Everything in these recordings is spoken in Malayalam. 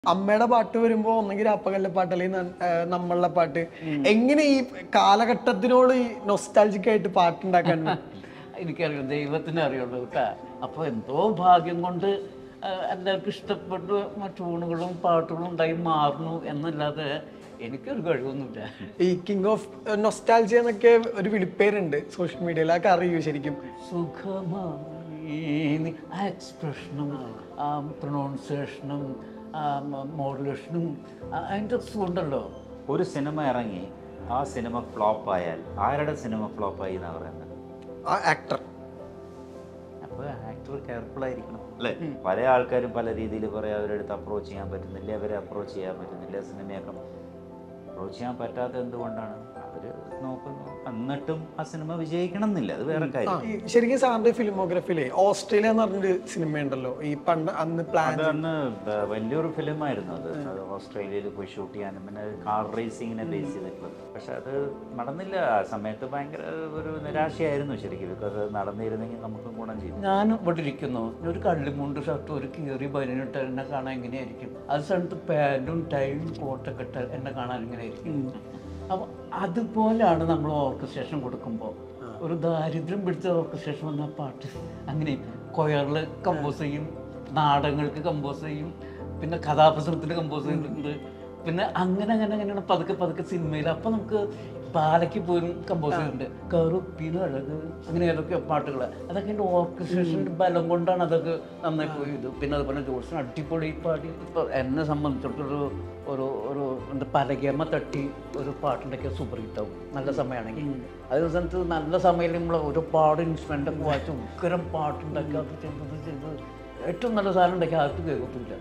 അമ്മയുടെ പാട്ട് വരുമ്പോ ഒന്നെങ്കിൽ അപ്പകല്ല പാട്ട് അല്ലെങ്കിൽ ന- ഏർ നമ്മളുടെ പാട്ട് എങ്ങനെ ഈ കാലഘട്ടത്തിനോട് ഈ നൊസ്റ്റാൾജിക് ആയിട്ട് പാട്ടുണ്ടാക്കാൻ എനിക്കറിയാം ദൈവത്തിന് അറിയുള്ളൂ കേട്ടാ അപ്പോൾ എന്തോ ഭാഗ്യം കൊണ്ട് ആ, എല്ലാവർക്കും ഇഷ്ടപ്പെട്ട ട്യൂണുകളും പാട്ടുകളും ഉണ്ടായി മാറുന്നു എന്നല്ലാതെ എനിക്കൊരു കഴിവൊന്നുമില്ല ഈ കിങ് ഓഫ് നൊസ്റ്റാൾജി എന്നൊക്കെ ഒരു വിളിപ്പേരുണ്ട് സോഷ്യൽ മീഡിയയിൽ അതൊക്കെ അറിയൂ ശരിക്കും സുഖമായി നി- ആ എക്സ്പ്രഷനും ആ പ്രൊണൗൺസിയേഷനും ആ മോഡുലേഷനും അതിൻ്റെ സുഖമുണ്ടല്ലോ ഒരു സിനിമ ഇറങ്ങി ആ സിനിമ ഫ്ലോപ്പ് ആയാൽ ആരുടെ സിനിമ ഫ്ലോപ്പ് ആയി എന്നാ പറയുന്നത് ആ ആക്ടർ അപ്പോൾ ആക്ടർ കെയർഫുൾ ആയിരിക്കണം അല്ലേ പല ആൾക്കാരും പല രീതിയിൽ പറയാം അവരെടുത്ത് അപ്രോച്ച് ചെയ്യാൻ പറ്റുന്നില്ല അവരെ അപ്രോച്ച് ചെയ്യാൻ പറ്റുന്നില്ല സിനിമയൊക്കെ അപ്രോച്ച് ചെയ്യാൻ പറ്റാത്ത എന്തുകൊണ്ടാണ് അവർ നോക്കുന്നു എന്നിട്ടും ആ സിനിമ വിജയിക്കണം എന്നില്ല അത് വേറെ കാര്യം ഈ ശരിക്കും സാറിന്റെ ഫിലിമോഗ്രഫിയിലെ ഓസ്ട്രേലിയ എന്ന് പറഞ്ഞൊരു സിനിമ ഉണ്ടല്ലോ ഈ പണ്ട് അന്ന് പ്ലാൻ അത് അന്ന് ബ- വലിയൊരു ഫിലിമായിരുന്നു അത് അത് ഓസ്ട്രേലിയയിൽ പോയി ഷൂട്ട് ചെയ്യാനും പിന്നെ കാർ റേസിങ്ങിനെ ബേസ് ചെയ്തിട്ടുള്ളത് പക്ഷെ അത് നടന്നില്ല ആ സമയത്ത് ഭയങ്കര ഒരു നിരാശയായിരുന്നു ശരിക്കും ബിക്കോസ് അത് നടന്നിരുന്നെങ്കിൽ നമുക്കും ഗുണം ചെയ്തു ഞാൻ ഇവിടെ ഇരിക്കുന്നു ഒരു കള്ളിമുണ്ട് ഷർട്ടും ഒരു കീറി ബനിനിട്ട് എന്നെ കാണാൻ എങ്ങനെയായിരിക്കും അത് സ്ഥലത്ത് പാൻറ്റും ടൈയും കോട്ടൊക്കെ ഇട്ട് എന്നെ കാണാൻ എങ്ങനെയായിരിക്കും അപ്പോൾ അതുപോലെയാണ് നമ്മൾ ഓർക്കസ്ട്രേഷൻ കൊടുക്കുമ്പോൾ ഒരു ദാരിദ്ര്യം പിടിച്ച ഓർക്കസ്ട്രേഷൻ വന്ന പാട്ട് അങ്ങനെ കൊയറിൽ കമ്പോസ് ചെയ്യും നാടകങ്ങൾക്ക് കമ്പോസ് ചെയ്യും പിന്നെ കഥാപ്രസംഗത്തിന് കമ്പോസ് ചെയ്യുന്നുണ്ട് പിന്നെ അങ്ങനെ അങ്ങനെ അങ്ങനെയാണ് പതുക്കെ പതുക്കെ സിനിമയിൽ അപ്പം നമുക്ക് പാലയ്ക്ക് പോലും കമ്പോസ് ചെയ്തിട്ടുണ്ട് കറുപ്പിനഴക് അങ്ങനെ ഏതൊക്കെ പാട്ടുകൾ അതൊക്കെ എൻ്റെ ഓർക്കസ്ട്രേഷൻ്റെ ബലം കൊണ്ടാണ് അതൊക്കെ നന്നായി പോയത് പിന്നെ അതുപോലെ ജോത്സൻ അടിപൊളി പാടി ഇപ്പോൾ എന്നെ സംബന്ധിച്ചിടത്തൊരു ഒരു ഒരു എന്താ പലകേമ തട്ടി ഒരു പാട്ടുണ്ടാക്കിയ സൂപ്പർ ഹിറ്റാവും നല്ല സമയമാണെങ്കിൽ അതേ സമയത്ത് നല്ല സമയം നമ്മൾ ഒരുപാട് ഇൻസ്ട്രുമെൻ്റ് ഒക്കെ വായിച്ച് ഉഗ്രം പാട്ടുണ്ടാക്കി അത് ചെയ്തത് ചെയ്ത് ഏറ്റവും നല്ല സാധനം ഉണ്ടാക്കി ആർക്കും കേൾക്കത്തില്ല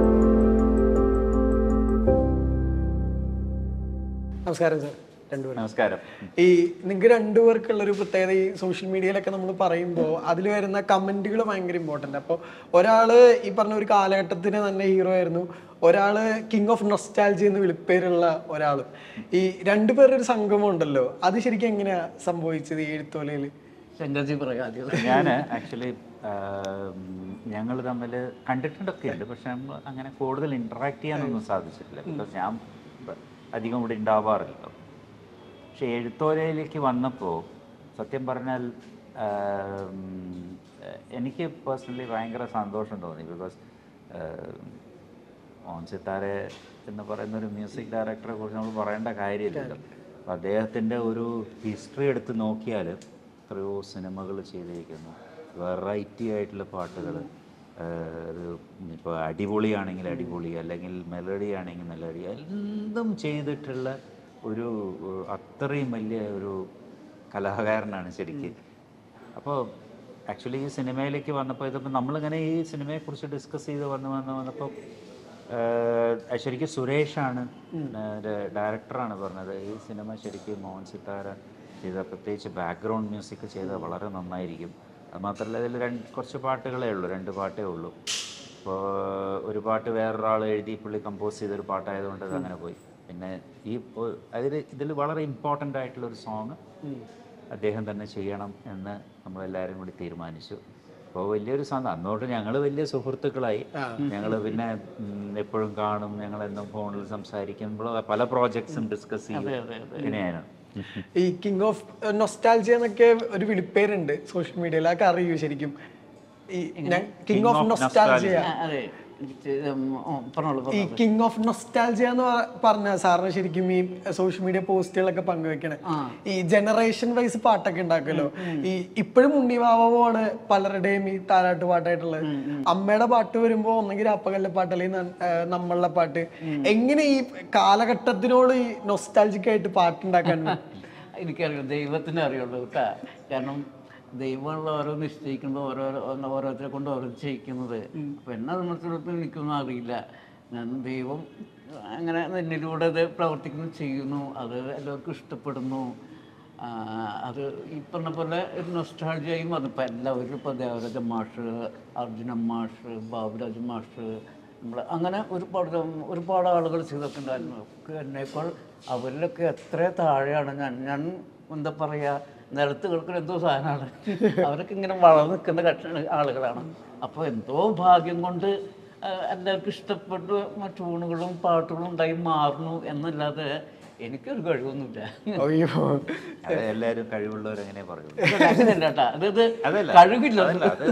നമസ്കാരം സാർ രണ്ടുപേരും നമസ്കാരം ഈ നിങ്ങൾക്ക് രണ്ടുപേർക്കുള്ള ഒരു പ്രത്യേകത ഈ സോഷ്യൽ മീഡിയയിലൊക്കെ നമ്മൾ പറയുമ്പോൾ അതിൽ വരുന്ന കമന്റുകൾ ഭയങ്കര ഇമ്പോർട്ടൻ്റ് അപ്പോൾ ഒരാള് ഈ പറഞ്ഞ ഒരു കാലഘട്ടത്തിന് തന്നെ ഹീറോ ആയിരുന്നു ഒരാള് കിങ് ഓഫ് നൊസ്റ്റാൾജി എന്ന് വിളിപ്പേരുള്ള ഒരാൾ ഈ രണ്ടുപേരുടെ ഒരു സംഗമം ഉണ്ടല്ലോ അത് ശരിക്കും എങ്ങനെയാ സംഭവിച്ചത് ഈ എഴുത്തോലയിൽ ശങ്കർജി പറയാം ആദ്യം ഞാൻ ആക്ച്വലി ഞങ്ങൾ തമ്മിൽ കണ്ടിട്ടൊക്കെ ഉണ്ട് പക്ഷെ നമ്മൾ അങ്ങനെ കൂടുതൽ ഇൻട്രാക്ട് ചെയ്യാനൊന്നും സാധിച്ചിട്ടില്ല ബിക്കോസ് ഞാൻ ബ- അധികം ഇവിടെ ഉണ്ടാവാറില്ല പക്ഷെ എഴുത്തോലയിലേക്ക് വന്നപ്പോൾ സത്യം പറഞ്ഞാൽ ആം, എനിക്ക് പേഴ്സണലി ഭയങ്കര സന്തോഷം തോന്നി ബിക്കോസ് മോഹൻ സിത്താരെ എന്ന് പറയുന്ന ഒരു മ്യൂസിക് ഡയറക്ടറെ കുറിച്ച് നമ്മൾ പറയേണ്ട കാര്യമില്ലല്ലോ അപ്പോൾ അദ്ദേഹത്തിൻ്റെ ഒരു ഹിസ്റ്ററി എടുത്ത് നോക്കിയാൽ എത്രയോ സിനിമകൾ ചെയ്തിരിക്കുന്നു വെറൈറ്റി ആയിട്ടുള്ള പാട്ടുകൾ ഒരു ഇപ്പോൾ അടിപൊളിയാണെങ്കിൽ അടിപൊളി അല്ലെങ്കിൽ മെലഡി ആണെങ്കിൽ മെലഡി എല്ലാം ചെയ്തിട്ടുള്ള ഒരു ഏഹ്, അത്രയും വലിയ ഒരു കലാകാരനാണ് ശരിക്കും അപ്പോൾ ആക്ച്വലി ഈ സിനിമയിലേക്ക് വന്നപ്പോൾ ഇതിപ്പോൾ നമ്മളിങ്ങനെ ഈ സിനിമയെക്കുറിച്ച് ഡിസ്കസ് ചെയ്ത് വന്ന് വന്ന് വന്നപ്പോൾ ഏഹ്, ശരിക്കും സുരേഷാണ് ഡയറക്ടറാണ് പറഞ്ഞത് ഈ സിനിമ ശരിക്കും മോഹൻ സിത്താര ചെയ്ത പ്രത്യേകിച്ച് ബാക്ക്ഗ്രൗണ്ട് മ്യൂസിക് ചെയ്താൽ വളരെ നന്നായിരിക്കും അത് മാത്രമല്ല ഇതിൽ രണ്ട് കുറച്ച് പാട്ടുകളേ ഉള്ളൂ രണ്ട് പാട്ടേ ഉള്ളൂ അപ്പോൾ ഒരു പാട്ട് വേറൊരാൾ എഴുതി പുള്ളി കമ്പോസ് ചെയ്തൊരു പാട്ടായതുകൊണ്ട് അത് അങ്ങനെ പോയി പിന്നെ ഈ അതിൽ ഇതിൽ വളരെ ഇമ്പോർട്ടൻ്റ് ആയിട്ടുള്ള ഒരു സോങ് അദ്ദേഹം തന്നെ ചെയ്യണം എന്ന് നമ്മളെല്ലാവരും കൂടി തീരുമാനിച്ചു അപ്പോൾ വലിയൊരു സന്തോഷം അന്നോട്ട് ഞങ്ങൾ വലിയ സുഹൃത്തുക്കളായി ഞങ്ങൾ പിന്നെ ഉം, എപ്പോഴും കാണും ഞങ്ങൾ എന്നും ഫോണിൽ സംസാരിക്കുമ്പോൾ പല പ്രോജക്ട്സും ഡിസ്കസ് ചെയ്യും ഇങ്ങനെയാണ് ഈ കിങ് ഓഫ് നൊസ്റ്റാൾജി എന്നൊക്കെ ഒരു വിളിപ്പേരുണ്ട് സോഷ്യൽ മീഡിയയിൽ അതൊക്കെ അറിയൂ ശരിക്കും ഈ കിങ് ഓഫ് നൊസ്റ്റാൾജിയ ആ, അതെ ഇത്, ഉം, ഉം, പറഞ്ഞോളൂ ഈ പറഞ്ഞോളൂ. കിങ് ഓഫ് നൊസ്റ്റാൾജിയ എന്ന് പ- പറഞ്ഞ സാറിന് ശരിക്കും ഈ സോഷ്യൽ മീഡിയ പോസ്റ്റുകളൊക്കെ പങ്കുവെക്കണേ ഈ ജനറേഷൻ വൈസ് പാട്ടൊക്കെ ഉണ്ടാക്കുമല്ലോ ഈ ഇപ്പോഴും ഉണ്ണിവാവമാണ് പലരുടെയും ഈ താരാട്ട് പാട്ടായിട്ടുള്ളത് അമ്മയുടെ പാട്ട് വരുമ്പോ ഒന്നെങ്കിൽ അപ്പകല്ല പാട്ട് അല്ലെങ്കിൽ ന- ഏർ നമ്മളുടെ പാട്ട് എങ്ങനെ ഈ കാലഘട്ടത്തിനോട് ഈ നൊസ്റ്റാൾജിക് ആയിട്ട് പാട്ടുണ്ടാക്കാൻ എനിക്കറിയാം ദൈവത്തിന് അറിയുള്ളൂ കേട്ടാ കാരണം ദൈവമുള്ള ഓരോ നിശ്ചയിക്കുന്നത് ഓരോരോ ഓരോരുത്തരെ കൊണ്ട് ഓരോ ചെയ്യിക്കുന്നത് അപ്പം എന്നെ സംബന്ധിച്ചിടത്തോളം എനിക്കൊന്നും അറിയില്ല ഞാൻ ദൈവം അങ്ങനെ എന്നിലൂടെ അത് പ്രവർത്തിക്കുന്നു ചെയ്യുന്നു അത് എല്ലാവർക്കും ഇഷ്ടപ്പെടുന്നു ആ, അത് ഈ പറഞ്ഞ പോലെ ഒരു നൊസ്റ്റാൾജിയായി വന്നപ്പോൾ എല്ലാവരും ഇപ്പോൾ ദേവരാജ മാഷ് അർജുന മാഷ് ബാബുരാജ് മാഷ് നമ്മൾ അങ്ങനെ ഒരുപാട് ഒരുപാട് ആളുകൾ ചെയ്തൊക്കെ ഉണ്ടായിരുന്നു ഒക്കെ എന്നേക്കാൾ അവരിലൊക്കെ എത്ര താഴെയാണ് ഞാൻ ഞാൻ എന്താ പറയുക നിലത്ത് കിടക്കുന്ന എന്തോ സാധനമാണ് അവരൊക്കെ ഇങ്ങനെ വളർന്നു നിൽക്കുന്ന കക്ഷി ആളുകളാണ് അപ്പോൾ എന്തോ ഭാഗ്യം കൊണ്ട് ആ, എല്ലാവർക്കും ഇഷ്ടപ്പെട്ട ട്യൂണുകളും പാട്ടുകളും ഉണ്ടായി മാറുന്നു എന്നല്ലാതെ എനിക്കൊരു കഴിവൊന്നുമില്ല അയ്യോ അത് എല്ലാവരും കഴിവുള്ളവരെങ്ങനെ പറയൂ അങ്ങനെയല്ല കേട്ടാ അതായത് അതല്ല കഴിവില്ല അതല്ല അത്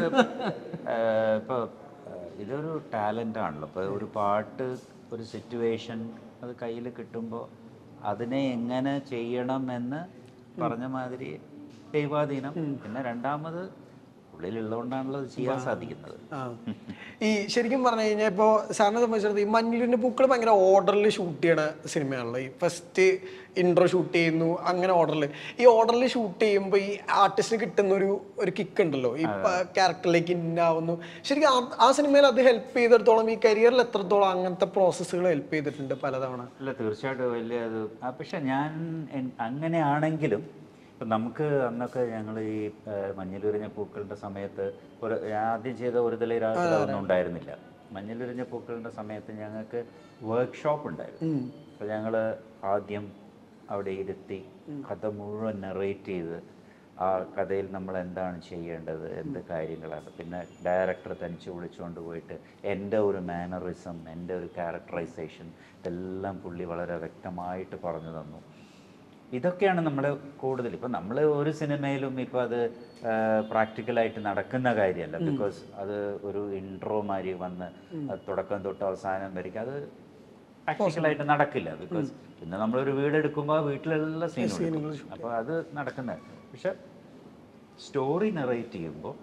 ഏഹ്, ഇപ്പൊ ഏഹ്, ഇതൊരു ടാലന്റ് ആണല്ലോ ഇപ്പൊ ഒരു പാട്ട് ഒരു സിറ്റുവേഷൻ അത് കയ്യിൽ കിട്ടുമ്പോൾ അതിനെ എങ്ങനെ ചെയ്യണം എന്ന് പറഞ്ഞ മാതിരി ദൈവാധീനം പിന്നെ രണ്ടാമത് ഉള്ളിലുള്ളതുകൊണ്ടാണല്ലോ അത് ചെയ്യാൻ സാധിക്കുന്നത് ആ. ഈ ശരിക്കും പറഞ്ഞു കഴിഞ്ഞാൽ ഇപ്പോൾ സാറിനെ സംബന്ധിച്ചിടത്തോളം ഈ മഞ്ഞിലിൻ്റെ പൂക്കൾ ഭയങ്കര ഓർഡറിൽ ഷൂട്ട് ചെയ്യണ സിനിമയാണല്ലോ ഈ ഫസ്റ്റ് ഇൻട്രോ ഷൂട്ട് ചെയ്യുന്നു അങ്ങനെ ഓർഡറിൽ ഈ ഓർഡറിൽ ഷൂട്ട് ചെയ്യുമ്പോൾ ഈ ആർട്ടിസ്റ്റിന് കിട്ടുന്ന ഒരു ഒരു കിക്ക് ഉണ്ടല്ലോ ഈ ക്യാരക്ടറിലേക്ക് ഇന്നാവുന്നു ശരിക്കും ആ- ആ സിനിമയിൽ അത് ഹെൽപ്പ് ചെയ്തിടത്തോളം ഈ കരിയറിൽ എത്രത്തോളം അങ്ങനത്തെ പ്രോസസ്സുകൾ ഹെൽപ്പ് ചെയ്തിട്ടുണ്ട് പലതവണ അല്ല തീർച്ചയായിട്ടും വലിയ അത് ആ, പക്ഷെ ഞാൻ എൻ- അങ്ങനെയാണെങ്കിലും ഇപ്പം നമുക്ക് അന്നൊക്കെ ഞങ്ങൾ ഈ ആ, മഞ്ഞളുരിഞ്ഞ പൂക്കളുടെ സമയത്ത് ഒരു ഞാൻ ആദ്യം ചെയ്ത ഒരു തല ഒന്നും ഉണ്ടായിരുന്നില്ല മഞ്ഞളുരിഞ്ഞ പൂക്കളുടെ സമയത്ത് ഞങ്ങൾക്ക് വർക്ക്ഷോപ്പ് ഉണ്ടായിരുന്നു അപ്പോൾ ഞങ്ങൾ ആദ്യം അവിടെ ഇരുത്തി കഥ മുഴുവൻ നെറേറ്റ് ചെയ്ത് ആ കഥയിൽ നമ്മൾ എന്താണ് ചെയ്യേണ്ടത് എന്ത് കാര്യങ്ങളാണ് പിന്നെ ഡയറക്ടർ തനിച്ച് വിളിച്ചുകൊണ്ട് പോയിട്ട് എൻ്റെ ഒരു മാനറിസം എൻ്റെ ഒരു ക്യാരക്ടറൈസേഷൻ ഇതെല്ലാം പുള്ളി വളരെ വ്യക്തമായിട്ട് പറഞ്ഞു തന്നു ഇതൊക്കെയാണ് നമ്മൾ കൂടുതൽ ഇപ്പം നമ്മൾ ഒരു സിനിമയിലും ഇപ്പം അത് പ്രാക്ടിക്കലായിട്ട് നടക്കുന്ന കാര്യമല്ല ബിക്കോസ് അത് ഒരു ഇൻട്രോ മാതിരി വന്ന് അത് തുടക്കം തൊട്ട് അവസാനം വരയ്ക്കും അത് പ്രാക്ടിക്കലായിട്ട് നടക്കില്ല ബിക്കോസ് പിന്നെ നമ്മളൊരു വീട് എടുക്കുമ്പോൾ വീട്ടിലുള്ള സീനുകൾ അപ്പോൾ അത് നടക്കുന്നത് പക്ഷെ സ്റ്റോറി നെറേറ്റ് ചെയ്യുമ്പോൾ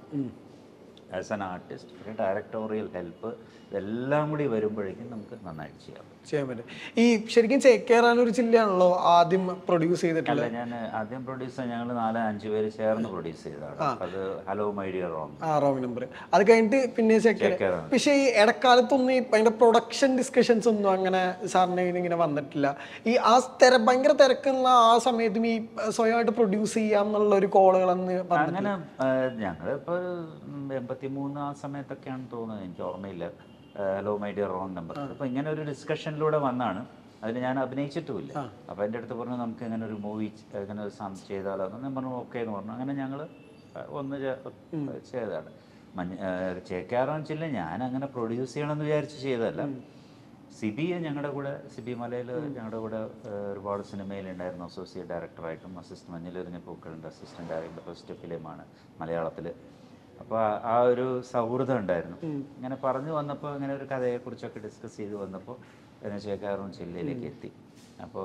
ആസ് ആൻ ആർട്ടിസ്റ്റ് ഒരു ഡയറക്ടോറിയൽ ഹെൽപ്പ് ഇതെല്ലാം കൂടി വരുമ്പോഴേക്കും നമുക്ക് നന്നായിട്ട് ചെയ്യാം ചെയ്യാൻ പറ്റും ഈ ശരിക്കും ചേക്കേറാൻ ഒരു ജില്ലയാണല്ലോ ആദ്യം പ്രൊഡ്യൂസ് ചെയ്തിട്ടുള്ളത് അല്ല ഞാൻ ആദ്യം പ്രൊഡ്യൂസർ ഞങ്ങൾ നാല് അഞ്ച് പേര് ചേർന്ന് പ്രൊഡ്യൂസ് ചെയ്തതാണ് അത് ഹലോ മൈ ഡിയർ റോങ് ആ റോങ് നമ്പർ അത് കഴിഞ്ഞിട്ട് പിന്നെ ചേക്കേർ ചേക്കേറാണ്. പക്ഷേ ഈ ഇടക്കാലത്തൊന്നും ഈ ഭയങ്കര പ്രൊഡക്ഷൻ ഡിസ്കഷൻസ് ഒന്നും അങ്ങനെ സാറിന് കയ്യിൽ ഇങ്ങനെ വന്നിട്ടില്ല ഈ ആ തിര ഭയങ്കര തിരക്കുള്ള ആ സമയത്തും ഈ സ്വയമായിട്ട് പ്രൊഡ്യൂസ് ചെയ്യാം എന്നുള്ള ഒരു കോളുകളെന്ന് അങ്ങനെ ഞങ്ങൾ ഇപ്പോൾ എൺപത്തി മൂന്ന് ആ സമയത്തൊക്കെയാണ് തോന്നുന്നത് എനിക്ക് ഓർമ്മയില്ല hello my dear wrong number അപ്പോൾ ഇങ്ങനെ ഒരു ഡിസ്കഷനിലൂടെ വന്നാണ് അതിൽ ഞാൻ അഭിനയിച്ചിട്ടുമില്ല അപ്പോൾ എൻ്റെ അടുത്ത് പറഞ്ഞു നമുക്ക് ഇങ്ങനെ ഒരു മൂവി ഇങ്ങനെ ഒരു സം ചെയ്താലോ എന്ന് ഞാൻ പറഞ്ഞു ഓക്കെ എന്ന് പറഞ്ഞു അങ്ങനെ ഞങ്ങൾ ഒന്ന് ചേ- ചെയ്തതാണ് മഞ്ഞ ചേക്കാറാന്ന് വെച്ചില്ല ഞാൻ അങ്ങനെ പ്രൊഡ്യൂസ് ചെയ്യണമെന്ന് വിചാരിച്ച് ചെയ്തതല്ല സിബി ഞങ്ങളുടെ കൂടെ സിബി മലയിൽ ഞങ്ങളുടെ കൂടെ ഏഹ്, ഒരുപാട് സിനിമയിലുണ്ടായിരുന്നു അസോസിയേറ്റ് ഡയറക്ടറായിട്ടും അസിസ്റ്റന്റ് മഞ്ഞിലെറിഞ്ഞ പൂക്കളുണ്ട് അസിസ്റ്റന്റ് ഡയറക്ടർ ഫസ്റ്റ് ഫിലിമാണ് മലയാളത്തിൽ അപ്പോൾ ആ ഒരു സൗഹൃദം ഉണ്ടായിരുന്നു ഇങ്ങനെ പറഞ്ഞു വന്നപ്പോൾ ഇങ്ങനെ ഒരു കഥയെക്കുറിച്ചൊക്കെ ഡിസ്കസ് ചെയ്ത് വന്നപ്പോൾ എന്നെ ചേക്കാറും ജില്ലയിലേക്ക് എത്തി അപ്പോൾ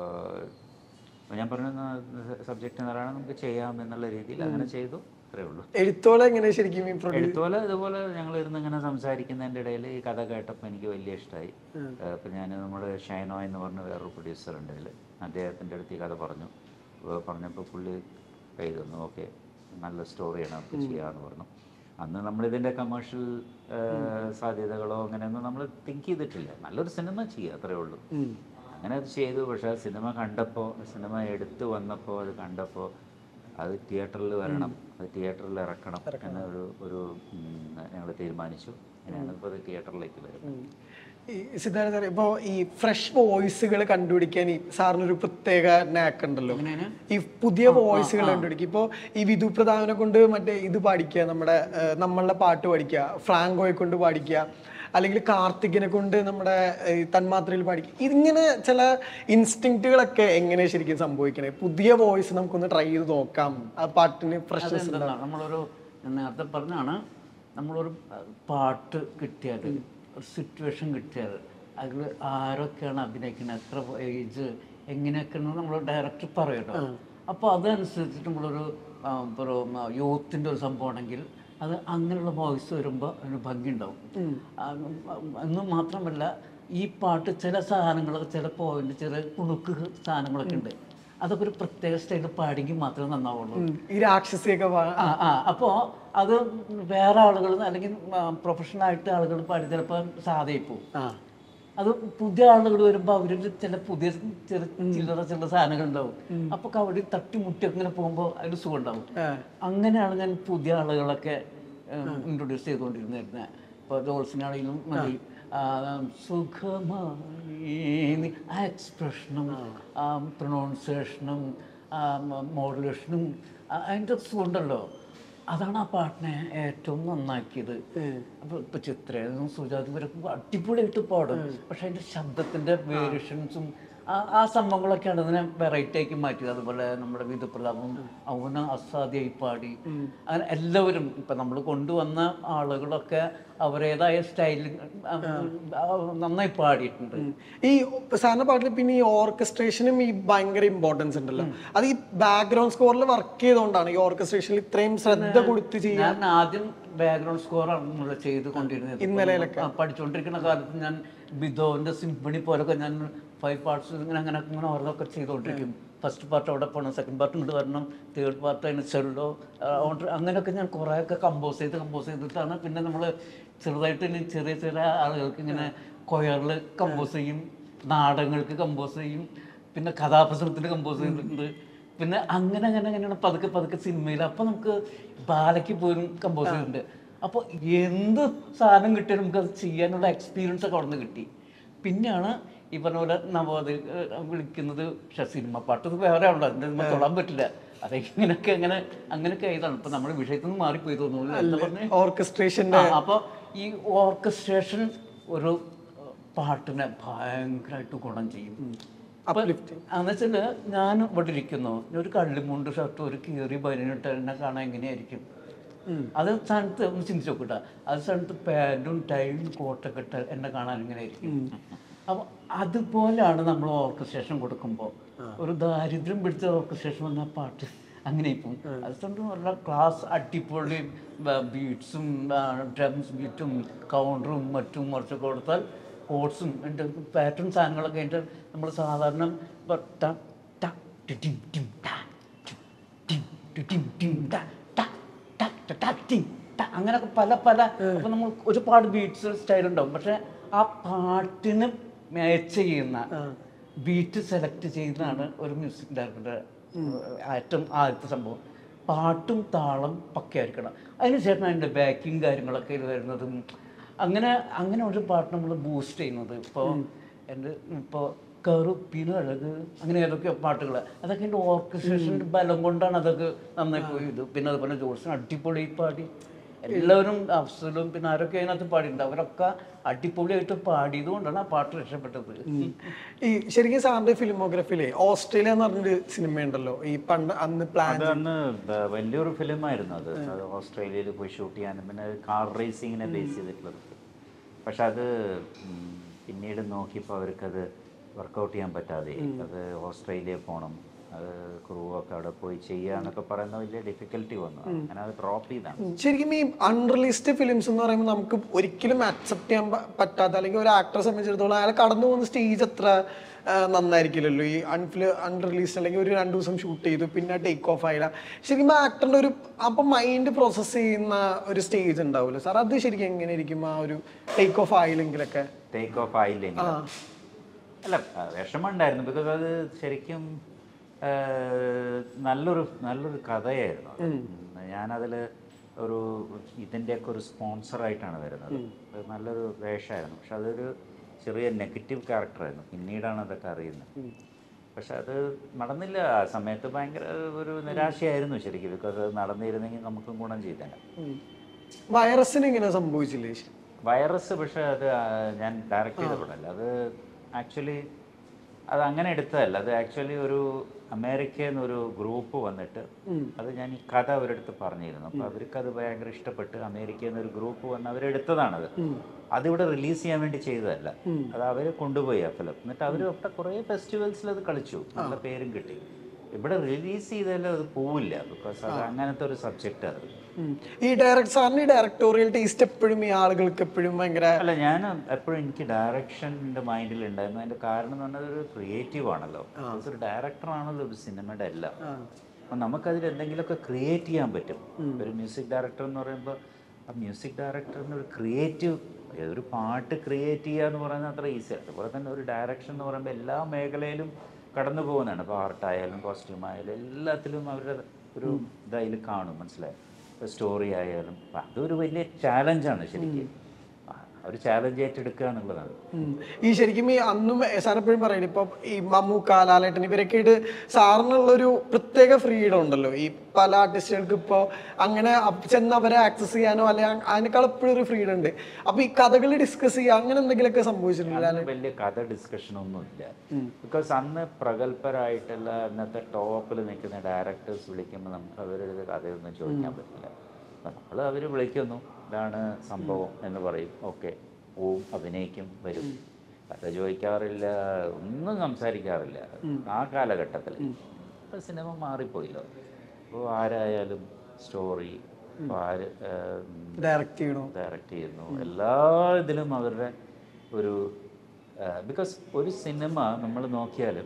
അപ്പോൾ ഞാൻ പറഞ്ഞു സബ്ജക്റ്റ് എന്താണ് നമുക്ക് ചെയ്യാം എന്നുള്ള രീതിയിൽ അങ്ങനെ ചെയ്തു അത്രേ ഉള്ളൂ എഴുത്തോളം എങ്ങനെ ശരിക്കും ഈ പ്രൊഡ്യൂസ് എഴുത്തോല ഇതുപോലെ ഞങ്ങൾ ഇരുന്ന് ഇങ്ങനെ സംസാരിക്കുന്നതിൻ്റെ ഇടയിൽ ഈ കഥ കേട്ടപ്പോൾ എനിക്ക് വലിയ ഇഷ്ടമായി അപ്പം ഞാൻ നമ്മുടെ ഷൈനോ എന്ന് പറഞ്ഞ വേറൊരു പ്രൊഡ്യൂസർ ഉണ്ട് അതിൽ അദ്ദേഹത്തിൻ്റെ അടുത്ത് ഈ കഥ പറഞ്ഞു അപ്പോൾ പറഞ്ഞപ്പോൾ പുള്ളി കൈ തന്നു ഓക്കെ നല്ല സ്റ്റോറിയാണ് നമുക്ക് ചെയ്യാമെന്ന് പറഞ്ഞു അന്ന് നമ്മളിതിൻ്റെ കമേഴ്ഷ്യൽ സാധ്യതകളോ അങ്ങനെയൊന്നും നമ്മൾ തിങ്ക് ചെയ്തിട്ടില്ല നല്ലൊരു സിനിമ ചെയ്യുക അത്രേ ഉള്ളൂ അങ്ങനെ അത് ചെയ്തു പക്ഷേ ആ സിനിമ കണ്ടപ്പോൾ സിനിമ എടുത്തു വന്നപ്പോൾ അത് കണ്ടപ്പോൾ അത് തിയേറ്ററിൽ വരണം അത് തിയേറ്ററിൽ ഇറക്കണം എന്ന ഒരു ഒരു ഞങ്ങൾ തീരുമാനിച്ചു അങ്ങനെയാണ് ഇപ്പോൾ അത് തിയേറ്ററിലേക്ക് വരുന്നത് ഈ സിദ്ധാർത്ഥ സാർ ഇപ്പോൾ ഈ ഫ്രഷ് വോയിസുകൾ കണ്ടുപിടിക്കാൻ ഈ സാറിനൊരു പ്രത്യേക നാക്ക് ഉണ്ടല്ലോ ഈ പുതിയ വോയിസുകൾ കണ്ടുപിടിക്കുക ഇപ്പോൾ ഈ വിധു പ്രതാപനെ കൊണ്ട് മറ്റേ ഇത് പാടിക്കുക നമ്മുടെ ഏഹ്, നമ്മളുടെ പാട്ട് പാടിക്കുക ഫ്രാങ്കോയെ കൊണ്ട് പാടിക്കുക അല്ലെങ്കിൽ കാർത്തികിനെ കൊണ്ട് നമ്മുടെ ഏഹ്, തന്മാത്രയിൽ പാടിക്കുക ഇതിങ്ങനെ ചില ഇൻസ്റ്റിങ്റ്റുകളൊക്കെ എങ്ങനെ ശരിക്കും സംഭവിക്കണേ പുതിയ വോയിസ് നമുക്കൊന്ന് ട്രൈ ചെയ്ത് നോക്കാം ആ പാട്ടിന് ഫ്രഷ്നെസ് അതെന്താ നമ്മളൊരു ഞാൻ നേരത്തെ പറഞ്ഞാണ് നമ്മളൊരു അഹ്, പാട്ട് കിട്ടിയാൽ ഒരു സിറ്റുവേഷൻ കിട്ടിയാൽ അതിൽ ആരൊക്കെയാണ് അഭിനയിക്കുന്നത് എത്ര ഏജ് എങ്ങനെയൊക്കെയാണ് നമ്മൾ ഡയറക്ടർ പറയുമല്ലോ അപ്പോൾ അതനുസരിച്ചിട്ട് നമ്മളൊരു ആ, ഒരു യൂത്തിൻ്റെ ഒരു സംഭവമാണെങ്കിൽ അത് അങ്ങനെയുള്ള വോയിസ് വരുമ്പോൾ അതിന് ഭംഗി ഉണ്ടാവും ആ, എന്ന് മാത്രമല്ല ഈ പാട്ട് ചില സാധനങ്ങൾ ചില പോയിന്റ് ചില കുണുക്ക് സാധനങ്ങളൊക്കെ ഉണ്ട് അതൊക്കെ ഒരു പ്രത്യേക സ്റ്റൈലിൽ പാടിയെങ്കിൽ മാത്രമേ നന്നാവുള്ളൂ ഈ രാക്ഷസിയൊക്കെ പാ- ആ ആ അപ്പോൾ അത് വേറെ ആളുകൾ അല്ലെങ്കിൽ പ്രൊഫഷണൽ ആയിട്ട് ആളുകൾ പാടി ചിലപ്പോൾ സാധയിൽ പോകും ആ അത് പുതിയ ആളുകൾ വരുമ്പോൾ അവരിൽ ചില പുതിയ ചെറു ചില്ലറ ചില്ലറ സാധനങ്ങൾ ഉണ്ടാവും അപ്പൊ കവടി തട്ടി മുട്ടി അങ്ങനെ പോകുമ്പോൾ അതിന് സുഖം ഉണ്ടാവും ആ. അങ്ങനെയാണ് ഞാൻ പുതിയ ആളുകളൊക്കെ ഇൻട്രൊഡ്യൂസ് ചെയ്തുകൊണ്ടിരുന്നത് ഇപ്പോൾ ജോൾസിനാണെങ്കിലും മതി ആ, സുഖമായി ആ എക്സ്പ്രഷനും ആ പ്രൊണൗൺസിയേഷനും മോഡുലേഷനും അതിൻ്റെ സുഖമുണ്ടല്ലോ അതാണ് ആ പാട്ടിനെ ഏറ്റവും നന്നാക്കിയത് അപ്പൊ ഇപ്പൊ ചിത്രയും സുജാതി ഇവരൊക്കെ അടിപൊളിയായിട്ട് പാടും പക്ഷെ അതിന്റെ ശബ്ദത്തിന്റെ വേരിയേഷൻസും ആ ആ സംഭവങ്ങളൊക്കെയാണ് അതിനെ വെറൈറ്റി ആക്കി മാറ്റിയത് അതുപോലെ നമ്മുടെ വിധുപ്രതാപം അവന് അസാധ്യമായി പാടി അങ്ങനെ എല്ലാവരും ഇപ്പൊ നമ്മൾ കൊണ്ടുവന്ന ആളുകളൊക്കെ അവരേതായ സ്റ്റൈലിൽ നന്നായി പാടിയിട്ടുണ്ട് ഈ സാറിന്റെ പാട്ടിൽ പിന്നെ ഈ ഓർക്കസ്ട്രേഷനും ഈ ഭയങ്കര ഇമ്പോർട്ടൻസ് ഉണ്ടല്ലോ അത് ഈ ബാക്ക്ഗ്രൗണ്ട് സ്കോറിൽ വർക്ക് ചെയ്തുകൊണ്ടാണ് ഈ ഓർക്കസ്ട്രേഷനിൽ ഇത്രയും ശ്രദ്ധ കൊടുത്ത് ചെയ്യാൻ ഞാൻ ആദ്യം ബാക്ക്ഗ്രൗണ്ട് സ്കോറാണ് നമ്മൾ ചെയ്തുകൊണ്ടിരുന്നത് ഇന്നലെയിലൊക്കെ. ആ, പഠിച്ചുകൊണ്ടിരിക്കുന്ന കാലത്ത് ഞാൻ ബിദോന്റെ സിംഫണി പോലൊക്കെ ഞാൻ ഫൈവ് പാർട്സ് ഇങ്ങനെ അങ്ങനെ അങ്ങനെ ഓരോന്നൊക്കെ ചെയ്തുകൊണ്ടിരിക്കും ഫസ്റ്റ് പാർട്ട് അവിടെ പോകണം സെക്കൻഡ് പാർട്ട് ഇങ്ങോട്ട് വരണം തേർഡ് പാർട്ട് അതിന് ചെല്ലോ അങ്ങനെയൊക്കെ ഞാൻ കുറേയൊക്കെ കമ്പോസ് ചെയ്ത് കമ്പോസ് ചെയ്തിട്ടാണ് പിന്നെ നമ്മൾ ചെറുതായിട്ട് ഇനി ചെറിയ ചെറിയ ആളുകൾക്ക് ഇങ്ങനെ കൊയറിൽ കമ്പോസ് ചെയ്യും നാടകങ്ങൾക്ക് കമ്പോസ് ചെയ്യും പിന്നെ കഥാപ്രസംഗത്തിന് കമ്പോസ് ചെയ്തിട്ടുണ്ട് പിന്നെ അങ്ങനെ അങ്ങനെ അങ്ങനെയാണ് പതുക്കെ പതുക്കെ സിനിമയിൽ അപ്പം നമുക്ക് ബാലയ്ക്ക് പോലും കമ്പോസ് ചെയ്തിട്ടുണ്ട് അപ്പോൾ എന്ത് സാധനം കിട്ടിയാലും നമുക്ക് അത് ചെയ്യാനുള്ള എക്സ്പീരിയൻസ് ഒക്കെ അവിടെ നിന്ന് കിട്ടി പിന്നെയാണ് ഈ പറഞ്ഞ പോലെ നവോദയ ഏഹ്, വിളിക്കുന്നത് പക്ഷെ സിനിമ പാട്ട് ഇത് വേറെ ഉള്ളത് അതിൻ്റെ നമ്മൾ തൊടാൻ പറ്റില്ല അത് ഇങ്ങനെയൊക്കെ അങ്ങനെ അങ്ങനെയൊക്കെ ആയതാണ് ഇപ്പം നമ്മുടെ വിഷയത്തിൽ നിന്ന് മാറിപ്പോയി തോന്നുന്നു എന്താ പറഞ്ഞേ ഓർക്കസ്ട്രേഷന്റെ ആ, അപ്പൊ ഈ ഓർക്കസ്ട്രേഷൻ ഒരു ഏഹ്, പാട്ടിനെ ഭയങ്കരമായിട്ട് ഗുണം ചെയ്യും uplifting. എന്നുവെച്ചാല് ഞാൻ ഇവിടെ ഇരിക്കുന്നു ഒരു കള്ളിമുണ്ട് ഷർട്ട് ഒരു കീറി ബനിനിട്ട് എന്നെ കാണാൻ എങ്ങനെയായിരിക്കും അത് സ്ഥാനത്ത് ഒന്ന് ചിന്തിച്ച് നോക്കട്ടെ അത് സ്ഥാനത്ത് പാൻറ്റും ടൈയും കോട്ടൊക്കെ ഇട്ട് എന്നെ കാണാൻ എങ്ങനെയായിരിക്കും അപ്പൊ അതുപോലെയാണ് നമ്മൾ ഓർക്കസ്ട്രേഷൻ കൊടുക്കുമ്പോൾ ഒരു ദാരിദ്ര്യം പിടിച്ച ഓർക്കസ്ട്രേഷൻ വന്ന പാട്ട് അങ്ങനെ ഇപ്പം അതുകൊണ്ട് നല്ല ക്ലാസ് അടിപൊളി ബീറ്റ്സും ഡ്രംസ് ബീറ്റും കൗണ്ടറും മറ്റും മറിച്ചൊക്കെ കൊടുത്താൽ കോഡ്സും എൻ്റെ പാറ്റേൺ സാധനങ്ങളൊക്കെ അതിൻ്റെ നമ്മൾ സാധാരണ ഇപ്പൊ ട, ട, ടി, ടിം, ടിം, ട, ടിം, ടിം, ടി, ടിം, ടിം, ട, ട, ട, ട, ട, ടിം, ട. അങ്ങനെയൊക്കെ പല പല അപ്പൊ നമ്മൾ ഒരുപാട് ബീറ്റ്സ് സ്റ്റൈൽ ഉണ്ടാവും പക്ഷെ ആ പാട്ടിന് മാച്ച് ചെയ്യുന്ന ബീറ്റ് സെലക്ട് ചെയ്യുന്നതാണ് ഒരു മ്യൂസിക് ഡയറക്ടറുടെ ഏറ്റവും ആദ്യത്തെ സംഭവം പാട്ടും താളം പക്കയായിരിക്കണം അതിനുശേഷം അതിൻ്റെ ബാക്കിങ് കാര്യങ്ങളൊക്കെ ഇത് വരുന്നതും അങ്ങനെ അങ്ങനെ ഒരു പാട്ട് നമ്മൾ ബൂസ്റ്റ് ചെയ്യുന്നത് ഇപ്പോൾ എൻ്റെ ഇപ്പോൾ കറുപ്പിന് അഴക് അങ്ങനെ ഏതൊക്കെയോ പാട്ടുകൾ അതൊക്കെ എൻ്റെ ഓർക്കസ്ട്രേഷൻ്റെ ബലം കൊണ്ടാണ് അതൊക്കെ നന്നായി പോയത് പിന്നെ അതുപോലെ ജോൾസൺ അടിപൊളി പാടി എല്ലാവരും അഫ്സലും പിന്നെ ആരൊക്കെ അതിനകത്ത് പാടിയിട്ടുണ്ട് അവരൊക്കെ അടിപൊളിയായിട്ട് പാടിയത് കൊണ്ടാണ് ആ പാട്ട് രക്ഷപ്പെട്ടത് ഈ ശരിക്കും സാറിന്റെ ഫിലിമോഗ്രഫിയിലെ ഓസ്ട്രേലിയ എന്ന് പറഞ്ഞൊരു സിനിമ ഉണ്ടല്ലോ ഈ പണ്ട് അന്ന് പ്ലാൻ അത് അന്ന് ബ- വലിയൊരു ഫിലിമായിരുന്നു അത് അത് ഓസ്ട്രേലിയയിൽ പോയി ഷൂട്ട് ചെയ്യാനും പിന്നെ കാർ റേസിങ്ങിനെ ബേസ് ചെയ്തിട്ടുള്ളത് പക്ഷെ അത് ഉം, പിന്നീട് നോക്കിയപ്പോൾ അവർക്കത് വർക്കൗട്ട് ചെയ്യാൻ പറ്റാതെ അത് ഓസ്ട്രേലിയ പോകണം അത് ക്രൂ ഒക്കെ അവിടെ പോയി ചെയ്യാന്നൊക്കെ പറയുന്ന വലിയ ഡിഫിക്കൽട്ടി വന്നു അങ്ങനെ അത് ഡ്രോപ്പ് ചെയ്താണ് ശരിക്കും ഈ അൺറിലീസ്ഡ് ഫിലിംസ് എന്ന് പറയുമ്പോൾ നമുക്ക് ഒരിക്കലും അക്സെപ്റ്റ് ചെയ്യാൻ പ- പറ്റാത്ത അല്ലെങ്കിൽ ഒരു ആക്ടറെ സംബന്ധിച്ചിടത്തോളം അയാൾ കടന്നു പോകുന്ന സ്റ്റേജ് അത്ര ആ, നന്നായിരിക്കില്ലല്ലോ ഈ അൺഫിൽ അൺറിലീസ്ഡ് അല്ലെങ്കിൽ ഒരു രണ്ട് ദിവസം ഷൂട്ട് ചെയ്തു പിന്നെ ടേക്ക് ഓഫ് ആയില്ല ശരിക്കും ആക്ടറിന്റെ ഒരു അപ്പം മൈൻഡ് പ്രോസസ്സ് ചെയ്യുന്ന ഒരു സ്റ്റേജ് ഉണ്ടാവുമല്ലോ സാർ അത് ശരിക്കും എങ്ങനെ ഇരിക്കും ആ ഒരു ടേക്ക് ഓഫ് ആയില്ലെങ്കിലൊക്കെ ടേക്ക് ഓഫ് ആയില്ലെങ്കിൽ അല്ല ആ, വിഷമമുണ്ടായിരുന്നു ബിക്കോസ് അത് ശരിക്കും ആ, നല്ലൊരു നല്ലൊരു കഥയായിരുന്നു അത്. ഉം, ഞാനതിൽ ഒരു ഇതിൻ്റെയൊക്കെ ഒരു സ്പോൺസറായിട്ടാണ് വരുന്നത് അത് നല്ലൊരു വേഷമായിരുന്നു പക്ഷെ അതൊരു ചെറിയ നെഗറ്റീവ് ക്യാരക്ടറായിരുന്നു പിന്നീടാണ് അതൊക്കെ അറിയുന്നത് പക്ഷെ അത് നടന്നില്ല ആ സമയത്ത് ഭയങ്കര ഒരു നിരാശയായിരുന്നു ശരിക്കും ബിക്കോസ് അത് നടന്നിരുന്നെങ്കിൽ നമുക്കും ഗുണം ചെയ്തേനെ വൈറസിന് ഇങ്ങനെ സംഭവിച്ചില്ലേ വൈറസ് പക്ഷെ അത് ആ, ഞാൻ ഡയറക്റ്റ് ചെയ്ത പടമല്ല അത് ആക്ച്വലി അത് അങ്ങനെ എടുത്തതല്ല അത് ആക്ച്വലി ഒരു അമേരിക്കയിൽ നിന്ന് ഒരു ഗ്രൂപ്പ് വന്നിട്ട് അത് ഞാൻ ഈ കഥ അവരെടുത്ത് പറഞ്ഞിരുന്നു അപ്പോൾ അവർക്ക് അത് ഭയങ്കര ഇഷ്ടപ്പെട്ട് അമേരിക്കയിൽ നിന്ന് ഒരു ഗ്രൂപ്പ് വന്ന് അവരെടുത്തതാണത് അതിവിടെ റിലീസ് ചെയ്യാൻ വേണ്ടി ചെയ്തതല്ല അത് അവർ കൊണ്ടുപോയി ആ ഫിലിം എന്നിട്ട് അവർ അവിടെ കുറേ ഫെസ്റ്റിവൽസിൽ അത് കളിച്ചു നല്ല പേരും കിട്ടി ഇവിടെ റിലീസ് ചെയ്താലും അത് പോവില്ല ബിക്കോസ് അത് അങ്ങനത്തെ ഒരു സബ്ജക്റ്റ് അത് ഉം. ഈ ഡയറക്ട് സാറിന് ഈ ഡയറക്ടോറിയൽ ടേസ്റ്റ് എപ്പോഴും ഈ ആളുകൾക്ക് എപ്പോഴും ഭയങ്കര അല്ല ഞാൻ എപ്പോഴും എനിക്ക് ഡയറക്ഷൻ എൻ്റെ മൈൻഡിൽ ഉണ്ടായിരുന്നു അതിന്റെ കാരണം എന്ന് പറഞ്ഞാൽ ഒരു ക്രിയേറ്റീവ് ആണല്ലോ ഒരു ഡയറക്ടർ ആണല്ലോ ഒരു സിനിമയുടെ എല്ലാം അപ്പം നമുക്കതിൽ എന്തെങ്കിലുമൊക്കെ ക്രിയേറ്റ് ചെയ്യാൻ പറ്റും ഒരു മ്യൂസിക് ഡയറക്ടർ എന്ന് പറയുമ്പോൾ ആ മ്യൂസിക് ഡയറക്ടറിന് ഒരു ക്രിയേറ്റീവ് ഒരു പാട്ട് ക്രിയേറ്റ് ചെയ്യുക എന്ന് പറയുന്നത് അത്ര ഈസി ആണ് അതുപോലെ തന്നെ ഒരു ഡയറക്ഷൻ എന്ന് പറയുമ്പോൾ എല്ലാ മേഖലയിലും കടന്നു പോകുന്നതാണ് ഇപ്പോൾ ആർട്ടായാലും കോസ്റ്റ്യൂം ആയാലും എല്ലാത്തിലും അവരുടെ ഒരു ഇതായാലും കാണും മനസ്സിലായി സ്റ്റോറി ആയാലും അപ്പം അതൊരു വലിയ ചാലഞ്ചാണ് ശരിക്കും ആ, അവർ ചാലഞ്ച് ഏറ്റെടുക്കുക എന്നുള്ളതാണ് ഉം. ഈ ശരിക്കും ഈ അന്നും സാർ എപ്പോഴും പറയും ഇപ്പൊ ഈ മമ്മൂക്ക ലാലേട്ടൻ ഇവരൊക്കെ ആയിട്ട് സാറിനുള്ളൊരു പ്രത്യേക ഫ്രീഡം ഉണ്ടല്ലോ ഈ പല ആർട്ടിസ്റ്റുകൾക്ക് ഇപ്പോ അങ്ങനെ അപ് ചെന്ന് അവരെ ആക്സസ് ചെയ്യാനോ അല്ലെ അതിനേക്കാൾ എപ്പോഴും ഒരു ഫ്രീഡം ഉണ്ട് അപ്പൊ ഈ കഥകൾ ഡിസ്കസ് ചെയ്യുക അങ്ങനെ എന്തെങ്കിലുമൊക്കെ സംഭവിച്ചിട്ടുണ്ട് അന്ന് വലിയ കഥ ഡിസ്കഷൻ ഒന്നുമില്ല ബിക്കോസ് അന്ന് പ്രഗത്ഭരായിട്ടുള്ള അന്നത്തെ ടോപ്പിൽ നിൽക്കുന്ന ഡയറക്ടേഴ്സ് വിളിക്കുമ്പോൾ നമുക്ക് അവരുടെ കഥയൊന്നും ചോദിക്കാൻ പറ്റില്ല നമ്മൾ അവർ വിളിക്കുന്നു ഇതാണ് സംഭവം എന്ന് പറയും ഓക്കെ പോവും അഭിനയിക്കും വരും കഥ ചോദിക്കാറില്ല ഒന്നും സംസാരിക്കാറില്ല ആ കാലഘട്ടത്തിൽ ഇപ്പം സിനിമ മാറിപ്പോയില്ലോ അപ്പോൾ ആരായാലും സ്റ്റോറി ഇപ്പോൾ ആര് ഡയറക്റ്റ് ചെയ്യണോ ഡയറക്റ്റ് ചെയ്യുന്നു എല്ലാ ഇതിലും അവരുടെ ഒരു ബിക്കോസ് ഒരു സിനിമ നമ്മൾ നോക്കിയാലും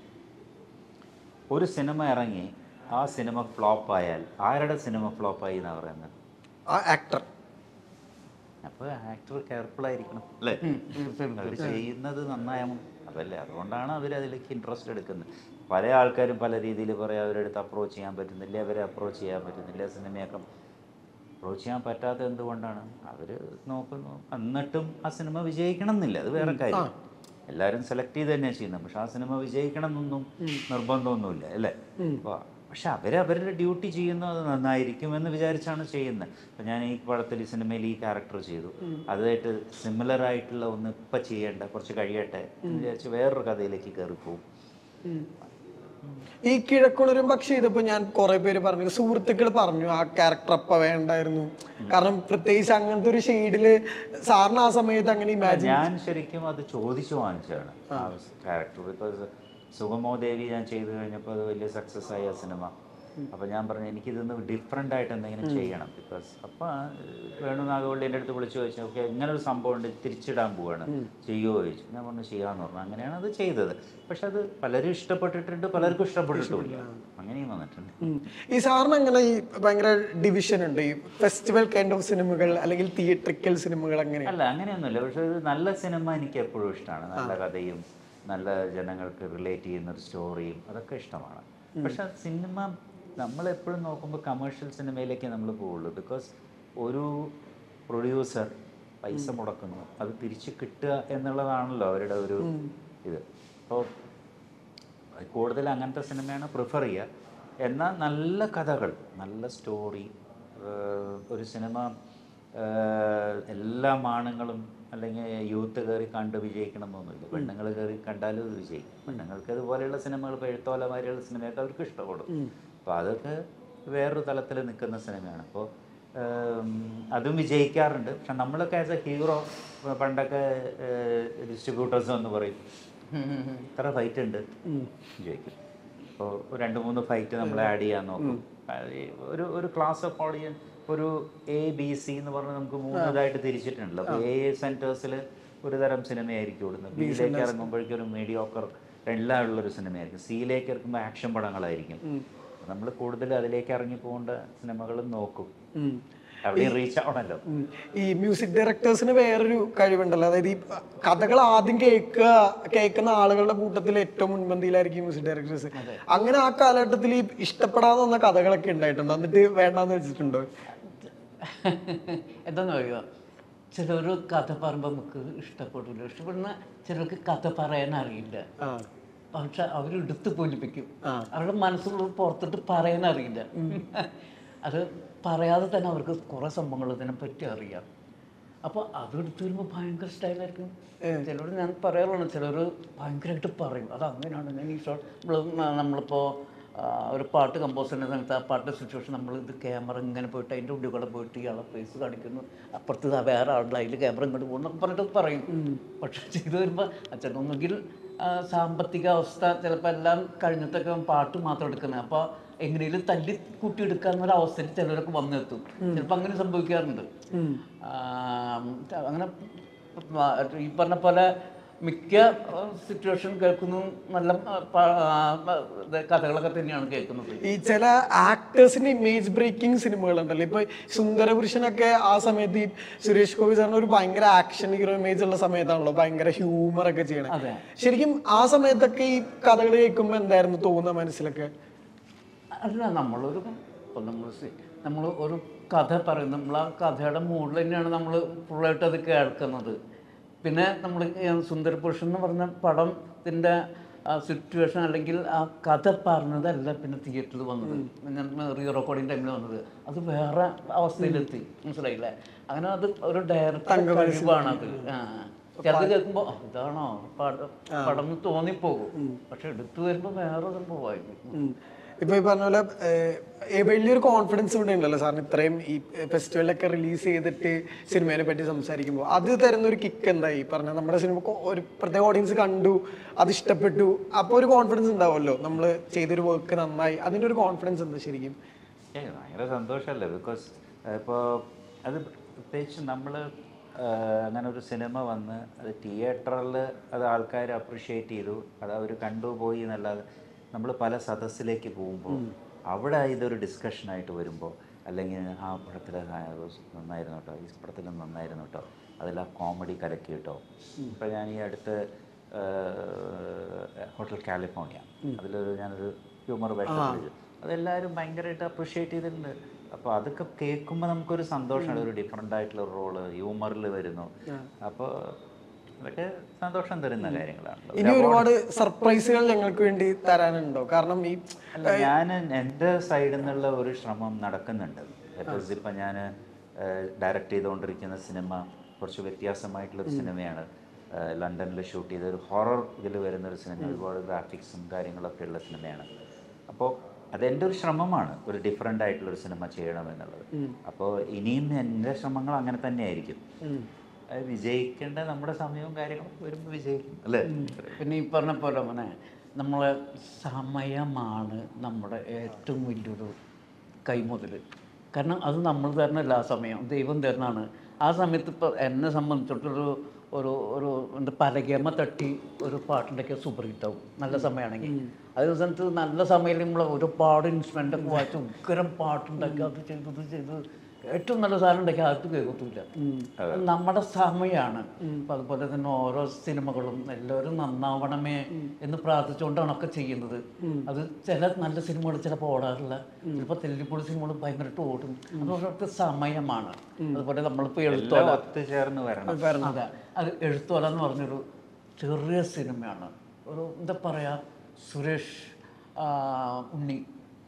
ഒരു സിനിമ ഇറങ്ങി ആ സിനിമ ഫ്ലോപ്പ് ആയാൽ ആരുടെ സിനിമ ഫ്ലോപ്പ് ആയി എന്നാണ് പറയുന്നത് ആ ആക്ടർ അപ്പോൾ ആക്ടർ കെയർഫുൾ ആയിരിക്കണം അല്ലേ അവർ ചെയ്യുന്നത് നന്നായാലും അതല്ലേ അതുകൊണ്ടാണ് അവർ അതിലേക്ക് ഇൻട്രസ്റ്റ് എടുക്കുന്നത് പല ആൾക്കാരും പല രീതിയിൽ പറയാം അവരെടുത്ത് അപ്രോച്ച് ചെയ്യാൻ പറ്റുന്നില്ല അവരെ അപ്രോച്ച് ചെയ്യാൻ പറ്റുന്നില്ല സിനിമയൊക്കെ അപ്രോച്ച് ചെയ്യാൻ പറ്റാത്ത എന്തുകൊണ്ടാണ് അവർ നോക്കുന്നു എന്നിട്ടും ആ സിനിമ വിജയിക്കണം എന്നില്ല അത് വേറെ കാര്യം എല്ലാവരും സെലക്ട് ചെയ്ത് തന്നെയാണ് ചെയ്യുന്നത് പക്ഷെ ആ സിനിമ വിജയിക്കണം എന്നൊന്നും നിർബന്ധമൊന്നുമില്ല അല്ലേ അപ്പോൾ പക്ഷെ അവർ അവരുടെ ഡ്യൂട്ടി ചെയ്യുന്നു അത് നന്നായിരിക്കും എന്ന് വിചാരിച്ചാണ് ചെയ്യുന്നത് അപ്പം ഞാൻ ഈ പടത്തിൽ ഈ സിനിമയിൽ ഈ ക്യാരക്ടർ ചെയ്തു അതായിട്ട് സിമിലർ ആയിട്ടുള്ള ഒന്ന് ഇപ്പം ചെയ്യേണ്ട കുറച്ച് കഴിയട്ടെ എന്ന് വിചാരിച്ച് വേറൊരു കഥയിലേക്ക് കയറിപ്പോവും ഈ കിഴക്കുണരും പക്ഷെ ഇതിപ്പോ ഞാൻ കുറെ പേര് പറഞ്ഞു സുഹൃത്തുക്കൾ പറഞ്ഞു ആ ക്യാരക്ടർ അപ്പ വേണ്ടായിരുന്നു കാരണം പ്രത്യേകിച്ച് അങ്ങനത്തെ ഒരു ഷെയ്ഡില് സാറിന് ആ സമയത്ത് അങ്ങനെ ഇമാജിൻ ഞാൻ ശരിക്കും അത് ചോദിച്ചു വാങ്ങിച്ചതാണ് ആ ക്യാരക്ടർ ബിക്കോസ് സുഗമോ ദേവി ഞാൻ ചെയ്തു കഴിഞ്ഞപ്പോൾ അത് വലിയ സക്സസ് ആയ സിനിമ അപ്പോൾ ഞാൻ പറഞ്ഞു എനിക്കിതൊന്ന് ഡിഫറെൻ്റ് ആയിട്ട് എന്തെങ്കിലും ചെയ്യണം ബിക്കോസ് അപ്പോൾ വേണു നാഗവള്ളി എൻ്റെ അടുത്ത് വിളിച്ചു ചോദിച്ചു ഓക്കെ ഇങ്ങനെ ഒരു സംഭവം ഉണ്ട് തിരിച്ചിടാൻ പോവാണ് ചെയ്യുമോ ചോദിച്ചു ഞാൻ പറഞ്ഞു ചെയ്യാമെന്ന് പറഞ്ഞു അങ്ങനെയാണ് അത് ചെയ്തത് പക്ഷെ അത് പലരും ഇഷ്ടപ്പെട്ടിട്ടുണ്ട് പലർക്കും ഇഷ്ടപ്പെട്ടിട്ടില്ല അങ്ങനെയും വന്നിട്ടുണ്ട് ഈ സാറിന് അങ്ങനെ ഈ ഭയങ്കര ഡിവിഷൻ ഉണ്ട് ഈ ഫെസ്റ്റിവൽ കൈൻഡ് ഓഫ് സിനിമകൾ അല്ലെങ്കിൽ തിയേറ്ററിക്കൽ സിനിമകൾ അങ്ങനെ അല്ല അങ്ങനെയൊന്നുമില്ല പക്ഷെ ഒരു നല്ല സിനിമ എനിക്ക് എപ്പോഴും ഇഷ്ടമാണ് നല്ല കഥയും നല്ല ജനങ്ങൾക്ക് റിലേറ്റ് ചെയ്യുന്ന ഒരു സ്റ്റോറിയും അതൊക്കെ ഇഷ്ടമാണ് പക്ഷെ സിനിമ നമ്മളെപ്പോഴും നോക്കുമ്പോൾ കമേഴ്ഷ്യൽ സിനിമയിലേക്ക് നമ്മൾ പോവുള്ളൂ ബിക്കോസ് ഒരു പ്രൊഡ്യൂസർ പൈസ മുടക്കുന്നു അത് തിരിച്ച് കിട്ടുക എന്നുള്ളതാണല്ലോ അവരുടെ ഒരു ഇത് അപ്പോൾ കൂടുതൽ അങ്ങനത്തെ സിനിമയാണ് പ്രിഫർ ചെയ്യുക എന്നാൽ നല്ല കഥകൾ നല്ല സ്റ്റോറി ഒരു സിനിമ ഏഹ്, എല്ലാ ആണുങ്ങളും അല്ലെങ്കിൽ യൂത്ത് കയറി കണ്ട് വിജയിക്കണം എന്നൊന്നുമില്ല പെണ്ണുങ്ങൾ കയറി കണ്ടാലും ഇത് വിജയിക്കും പെണ്ണുങ്ങൾക്ക് ഇതുപോലെയുള്ള സിനിമകൾ ഇപ്പോൾ എഴുത്തോലമാരിയുള്ള സിനിമയൊക്കെ അവർക്ക് ഇഷ്ടപ്പെടും അപ്പോൾ അതൊക്കെ വേറൊരു തലത്തിൽ നിൽക്കുന്ന സിനിമയാണ് അപ്പോൾ അതും വിജയിക്കാറുണ്ട് പക്ഷെ നമ്മളൊക്കെ ആസ് എ ഹീറോ പണ്ടൊക്കെ ഡിസ്ട്രിബ്യൂട്ടേഴ്സ് എന്ന് പറയും ഇത്ര ഫൈറ്റ് ഉണ്ട് വിജയിക്കും അപ്പോൾ രണ്ട് മൂന്ന് ഫൈറ്റ് നമ്മൾ ആഡ് ചെയ്യാൻ നോക്കും അത് ഈ ഒരു ഒരു ക്ലാസ് ഓഫ് ഓഡിയൻസ് ഒരു എ ബി സി എന്ന് പറഞ്ഞ് നമുക്ക് മൂന്ന് ഇതായിട്ട് തിരിച്ചിട്ടുണ്ടല്ലോ അപ്പോൾ എ സെൻറ്റേഴ്സിൽ ഒരു തരം സിനിമയായിരിക്കും ഇവിടുന്ന് ബിയിലേക്ക് ഇറങ്ങുമ്പോഴേക്കും ഒരു മീഡിയോക്കർ എല്ലാം ഉള്ളൊരു സിനിമയായിരിക്കും സിയിലേക്ക് ഇറങ്ങുമ്പോൾ ആക്ഷൻ പടങ്ങളായിരിക്കും നമ്മൾ കൂടുതൽ അതിലേക്ക് ഇറങ്ങി പോകേണ്ട സിനിമകളും നോക്കും ഉം. അവിടെ റീച്ച് ആവണമല്ലോ ഉം. ഈ മ്യൂസിക് ഡയറക്ടേഴ്സിന് വേറൊരു കഴിവുണ്ടല്ലോ അതായത് ഈ കഥകൾ ആദ്യം കേൾക്കുക കേൾക്കുന്ന ആളുകളുടെ കൂട്ടത്തിൽ ഏറ്റവും മുൻപന്തിയിലായിരിക്കും മ്യൂസിക് ഡയറക്ടേഴ്സ് അങ്ങനെ ആ കാലഘട്ടത്തിൽ ഈ ഇഷ്ടപ്പെടാതെ വന്ന കഥകളൊക്കെ ഉണ്ടായിട്ടുണ്ട് എന്നിട്ട് വേണ്ടാന്ന് വെച്ചിട്ടുണ്ടോ എന്താന്ന് പറയുക ചിലർ കഥ പറയുമ്പോൾ നമുക്ക് ഇഷ്ടപ്പെടില്ല ഇഷ്ടപ്പെടുന്ന ചിലർക്ക് കഥ പറയാൻ അറിയില്ല ആ പക്ഷെ അവരെടുത്ത് പൊലിപ്പിക്കും അവരുടെ മനസ്സുകൾ പുറത്തിട്ട് പറയാൻ അറിയില്ല അത് പറയാതെ തന്നെ അവർക്ക് കുറേ സംഭവങ്ങൾ ഇതിനെ പറ്റി അറിയാം അപ്പോൾ അതെടുത്ത് വരുമ്പോൾ ഭയങ്കര സ്റ്റൈലായിരിക്കും ചിലർ ഞാൻ പറയാറുണ്ട് ചിലർ ഭയങ്കരമായിട്ട് പറയും അത് അങ്ങനെയാണ് ഞാൻ ഈ ഷോട്ട് നമ്മൾ നമ്മളിപ്പോൾ ഒരു പാട്ട് കമ്പോസ് ചെയ്യുന്ന സമയത്ത് ആ പാട്ട് സിറ്റുവേഷൻ നമ്മൾ ഇത് ക്യാമറ ഇങ്ങനെ പോയിട്ട് അതിൻ്റെ ഉള്ളിൽ കൂടെ പോയിട്ട് ഇയാളെ ഫേസ് കാണിക്കുന്നു അപ്പുറത്ത് ദാ വേറെ ആളുടെ അതിൽ ക്യാമറ ഇങ്ങോട്ട് പോകുന്നു എന്നൊക്കെ പറഞ്ഞിട്ട് പറയും പക്ഷെ ചെയ്തു വരുമ്പോൾ അച്ഛൻ ഒന്നുകിൽ ആ, സാമ്പത്തിക അവസ്ഥ ചിലപ്പോൾ എല്ലാം കഴിഞ്ഞിട്ടൊക്കെ പാട്ട് മാത്രം എടുക്കുന്നത് അപ്പോൾ എങ്ങനെയും തല്ലി കൂട്ടിയെടുക്കുക എന്നൊരു അവസ്ഥയിൽ ചിലരൊക്കെ വന്നെത്തും ചിലപ്പോൾ അങ്ങനെ സംഭവിക്കാറുണ്ട് ആ, അങ്ങനെ ആ, ഈ പറഞ്ഞ പോലെ മിക്ക സിറ്റുവേഷൻ കേൾക്കുന്നു നല്ല ആ, പ- ആ, ഇത് കഥകളൊക്കെ തന്നെയാണ് കേൾക്കുന്നത് ഈ ചില ആക്ടേഴ്സിന്റെ ഇമേജ് ബ്രേക്കിംഗ് സിനിമകൾ ഉണ്ടല്ലോ ഇപ്പൊ സുന്ദരപുരുഷനൊക്കെ ആ സമയത്ത് ഈ സുരേഷ് ഗോപി സാറിന് ഒരു ഭയങ്കര ആക്ഷൻ ഹീറോ ഇമേജ് ഉള്ള സമയത്താണല്ലോ ഭയങ്കര ഹ്യൂമർ ഒക്കെ ചെയ്യണത് അതെ. ശരിക്കും ആ സമയത്തൊക്കെ ഈ കഥകൾ കേൾക്കുമ്പോ എന്തായിരുന്നു തോന്നുന്ന മനസ്സിലൊക്കെ അല്ല നമ്മളൊരു ഇപ്പം നമ്മൾ നമ്മൾ ഒരു കഥ പറയുന്നത് നമ്മൾ ആ കഥയുടെ മൂഡിൽ തന്നെയാണ് നമ്മൾ ഫുള്ളായിട്ട് അത് കേൾക്കുന്നത് പിന്നെ നമ്മൾ സുന്ദര പുരുഷൻ എന്ന് പറഞ്ഞ പടത്തിൻ്റെ സിറ്റുവേഷൻ അല്ലെങ്കിൽ ആ കഥ പറഞ്ഞതല്ല പിന്നെ തിയേറ്ററിൽ വന്നത് ഞാൻ റീ റെക്കോർഡിങ് ടൈമിൽ വന്നത് അത് വേറെ അവസ്ഥയിലെത്തി മനസ്സിലായില്ലേ അങ്ങനെ അത് ഒരു ഡയറക്ടർ കഴിവാണ് അത് ആ ചിലത് കേൾക്കുമ്പോൾ ഇതാണോ പടം പടം എന്ന് തോന്നിപ്പോകും പക്ഷെ എടുത്തു വരുമ്പോൾ വേറെ സംഭവമായിരിക്കും ഉം. ഇപ്പൊ ഈ പറഞ്ഞ പോലെ ഏഹ്, വലിയൊരു കോൺഫിഡൻസ് ഇവിടെ ഉണ്ടല്ലോ സാറിന് ഇത്രയും ഈ ഫെസ്റ്റിവലൊക്കെ റിലീസ് ചെയ്തിട്ട് സിനിമയെ പറ്റി സംസാരിക്കുമ്പോൾ അത് തരുന്ന ഒരു കിക്ക് എന്താ ഈ പറഞ്ഞ നമ്മുടെ സിനിമ കൊ- ഒരു പ്രത്യേക ഓഡിയൻസ് കണ്ടു അത് ഇഷ്ടപ്പെട്ടു അപ്പോൾ ഒരു കോൺഫിഡൻസ് ഉണ്ടാവുമല്ലോ നമ്മൾ ചെയ്തൊരു വർക്ക് നന്നായി അതിന്റെ ഒരു കോൺഫിഡൻസ് എന്താ ശരിക്കും ഏയ് ഭയങ്കര സന്തോഷമല്ലേ ബിക്കോസ് ഇപ്പോൾ അത് പ്രത്യേകിച്ച് നമ്മൾ അങ്ങനെ ഒരു സിനിമ വന്ന് അത് തിയേറ്ററിൽ അത് ആൾക്കാർ അപ്രിഷ്യേറ്റ് ചെയ്തു അത് അവർ കണ്ടുപോയി എന്നല്ലാതെ നമ്മൾ പല സദസ്സിലേക്ക് പോകുമ്പോൾ അവിടെ ഇതൊരു ഡിസ്കഷനായിട്ട് വരുമ്പോൾ അല്ലെങ്കിൽ ആ പടത്തിൽ നന്നായിരുന്നു കേട്ടോ ഈ പടത്തിൽ നന്നായിരുന്നു കേട്ടോ അതിൽ ആ കോമഡി കലക്കി കേട്ടോ ഇപ്പം ഞാൻ ഈ അടുത്ത് ഹോട്ടൽ കാലിഫോർണിയ അതിലൊരു ഞാനൊരു ഹ്യൂമർ വേഷം ചെയ്തു അതെല്ലാവരും ഭയങ്കരമായിട്ട് അപ്രിഷ്യേറ്റ് ചെയ്തിട്ടുണ്ട് അപ്പോൾ അതൊക്കെ കേൾക്കുമ്പോൾ നമുക്കൊരു സന്തോഷമാണ് ഒരു ഡിഫറെൻ്റ് ആയിട്ടുള്ള റോള് ഹ്യൂമറിൽ വരുന്നു അപ്പോൾ അതൊക്കെ സന്തോഷം തരുന്ന കാര്യങ്ങളാണല്ലോ ഇനി ഒരുപാട് സർപ്രൈസുകൾ ഞങ്ങൾക്ക് വേണ്ടി തരാനുണ്ടോ കാരണം ഈ അല്ല ഞാൻ എൻ്റെ സൈഡിൽ നിന്നുള്ള ഒരു ശ്രമം നടക്കുന്നുണ്ട് ബിക്കോസ് ഇപ്പം ഞാൻ ഡയറക്റ്റ് ചെയ്തുകൊണ്ടിരിക്കുന്ന സിനിമ കുറച്ച് വ്യത്യാസമായിട്ടുള്ളൊരു സിനിമയാണ് ലണ്ടനിൽ ഷൂട്ട് ചെയ്ത ഒരു ഹൊറർ ഇതിൽ വരുന്ന ഒരു സിനിമ ഒരുപാട് ഗ്രാഫിക്സും കാര്യങ്ങളൊക്കെ ഉള്ള സിനിമയാണ് അപ്പോൾ അതെൻ്റെ ഒരു ശ്രമമാണ് ഒരു ഡിഫറെൻ്റ് ആയിട്ടുള്ളൊരു സിനിമ ചെയ്യണമെന്നുള്ളത് അപ്പോൾ ഇനിയും എൻ്റെ ശ്രമങ്ങൾ അങ്ങനെ തന്നെയായിരിക്കും അത് വിജയിക്കേണ്ട നമ്മുടെ സമയവും കാര്യങ്ങളും വരുമ്പോൾ വിജയിക്കും അല്ലേ പിന്നെ ഈ പറഞ്ഞ പോലെ മോനെ നമ്മളെ സമയമാണ് നമ്മുടെ ഏറ്റവും വലിയൊരു കൈമുതൽ കാരണം അത് നമ്മൾ തരുന്നല്ല ആ സമയം ദൈവം തരുന്നതാണ് ആ സമയത്ത് ഇപ്പോൾ എന്നെ സംബന്ധിച്ചിടത്തൊരു ഒരു ഒരു എന്താ പലകേമ തട്ടി ഒരു പാട്ടുണ്ടാക്കിയ സൂപ്പർ ഹിറ്റാവും നല്ല സമയമാണെങ്കിൽ അതേ സമയത്ത് നല്ല സമയം നമ്മൾ ഒരുപാട് ഇൻസ്ട്രുമെൻ്റ് ഒക്കെ വായിച്ച് ഉഗ്രം പാട്ടുണ്ടാക്കി അത് ചെയ്തു ഇത് ചെയ്തു ഏറ്റവും നല്ല സാധനം ഉണ്ടാക്കി ആർക്കും കേൾക്കത്തില്ല അത് നമ്മുടെ സമയമാണ് അപ്പൊ അതുപോലെ തന്നെ ഓരോ സിനിമകളും എല്ലാവരും നന്നാവണമേ എന്ന് പ്രാർത്ഥിച്ചുകൊണ്ടാണ് ഒക്കെ ചെയ്യുന്നത് അത് ചില നല്ല സിനിമകൾ ചിലപ്പോൾ ഓടാറില്ല ചിലപ്പോൾ തെല്ലിപ്പൊളി സിനിമകൾ ഭയങ്കരമായിട്ട് ഓടും അത് ഓരോരുത്തർ സമയമാണ് അതുപോലെ നമ്മളിപ്പോൾ എല്ലാം എഴുത്തോല ഒത്തുചേർന്ന് വരണം അതെ അത് എഴുത്തോല എന്ന് പറഞ്ഞൊരു ചെറിയ സിനിമയാണ് ഒരു എന്താ പറയുക സുരേഷ് ആ, ഉണ്ണി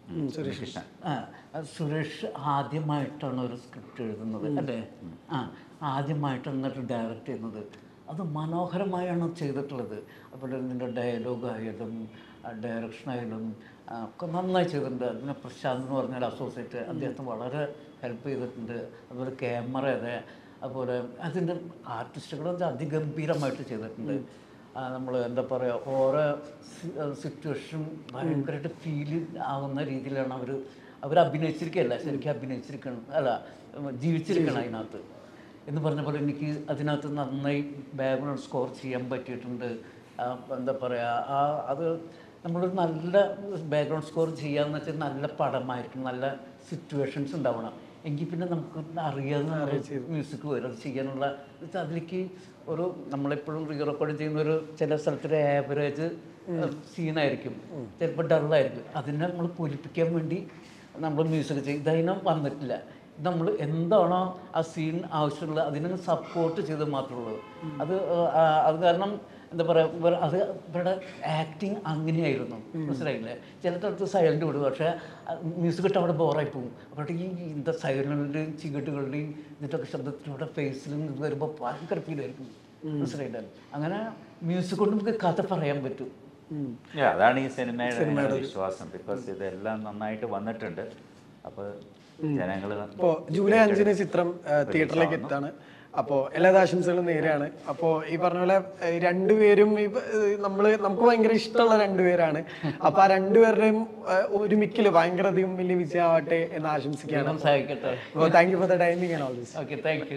കൃഷ്ണൻ ആ, അത് സുരേഷ് ആദ്യമായിട്ടാണ് ഒരു സ്ക്രിപ്റ്റ് എഴുതുന്നത് അല്ലേ ആ ആദ്യമായിട്ടാണ് എന്നിട്ട് ഡയറക്റ്റ് ചെയ്യുന്നത് അത് മനോഹരമായാണ് ചെയ്തിട്ടുള്ളത് അതുപോലെ ഇതിൻ്റെ ഡയലോഗ് ആയാലും ഡയറക്ഷൻ ആയാലും ആ, ഒക്കെ നന്നായി ചെയ്തിട്ടുണ്ട് അതിനെ പ്രശാന്ത് എന്ന് പറഞ്ഞ അസോസിയേറ്റ് അദ്ദേഹത്തെ വളരെ ഹെൽപ്പ് ചെയ്തിട്ടുണ്ട് അതുപോലെ ക്യാമറ അതെ അതുപോലെ അതിൻ്റെ ആർട്ടിസ്റ്റുകൾ അതിഗംഭീരമായിട്ട് ചെയ്തിട്ടുണ്ട് നമ്മൾ എന്താ പറയുക ഓരോ സിറ്റുവേഷനും ഭയങ്കരമായിട്ട് ഫീൽ ആവുന്ന രീതിയിലാണ് അവർ അവർ അഭിനയിച്ചിരിക്കുകയല്ല ശരിക്കും അഭിനയിച്ചിരിക്കണം അല്ല ജീവിച്ചിരിക്കണം അതിനകത്ത് എന്ന് പറഞ്ഞ പോലെ എനിക്ക് അതിനകത്ത് നന്നായി ബാക്ക്ഗ്രൗണ്ട് സ്കോർ ചെയ്യാൻ പറ്റിയിട്ടുണ്ട് ആ, എന്താ പറയുക ആ അത് നമ്മളൊരു നല്ല ബാക്ക്ഗ്രൗണ്ട് സ്കോർ ചെയ്യാന്ന് വെച്ചാൽ നല്ല പടമായിരിക്കും നല്ല സിറ്റുവേഷൻസ് ഉണ്ടാവണം എങ്കിൽ പിന്നെ നമുക്ക് അറിയാതെ മ്യൂസിക് വരും അത് ചെയ്യാനുള്ള വെച്ചാൽ അതിലേക്ക് ഒരു നമ്മളെപ്പോഴും റീ റെക്കോർഡ് ചെയ്യുന്ന ഒരു ചില സ്ഥലത്തൊരു ആവറേജ് സീനായിരിക്കും ചിലപ്പോൾ ഡള്ളായിരിക്കും അതിനെ നമ്മൾ പൂരിപ്പിക്കാൻ വേണ്ടി നമ്മൾ മ്യൂസിക് ചെയ്യും ഇതതിനും വന്നിട്ടില്ല നമ്മൾ എന്താണോ ആ സീൻ ആവശ്യമുള്ളത് അതിനെ സപ്പോർട്ട് ചെയ്ത് മാത്രമേ ഉള്ളൂ അത് ആ, അത് കാരണം എന്താ പറയുക അത് ഇവരുടെ ആക്ടിങ് അങ്ങനെയായിരുന്നു മനസ്സിലായില്ലേ ചിലടത്ത് സൈലൻ്റ് വിടും പക്ഷേ മ്യൂസിക് ഇട്ട് അവിടെ ബോറായി പോകും അവിടെ ഈ എന്താ സൈലൻ്റെയും ചികട്ടുകളുടെയും ഇതിൻ്റെയൊക്കെ ശബ്ദത്തിലൂടെ ഫേസിലും ഇത് വരുമ്പോൾ ഭയങ്കര ഫീലായിരിക്കും മനസ്സിലായില്ലേ അങ്ങനെ മ്യൂസിക് കൊണ്ട് നമുക്ക് കഥ പറയാൻ പറ്റും Yeah, അതാണ് ഈ സിനിമയുടെ വിശ്വാസം ബിക്കോസ് ഇതെല്ലാം നന്നായിട്ട് വന്നിട്ടുണ്ട് അപ്പൊ ജനങ്ങൾ അപ്പോൾ ജൂലൈ അഞ്ചിന് ചിത്രം തിയേറ്ററിലേക്ക് എത്താണ് അപ്പോൾ എല്ലാ ആശംസകളും നേരെയാണ് അപ്പോൾ ഈ പറഞ്ഞ പോലെ ഏഹ്, രണ്ടുപേരും ഈ നമ്മൾ നമുക്ക് ഭയങ്കര ഇഷ്ടമുള്ള രണ്ടുപേരാണ് അപ്പോൾ ആ രണ്ടുപേരുടെയും ഏഹ്, ഒരുമിക്കല് ഭയങ്കര അധികം വലിയ വിജയമാവട്ടെ എന്ന് ആശംസിക്കുകയാണ് ദൈവം സഹായിക്കട്ടെ അപ്പോൾ thank you for the timing and all this okay thank U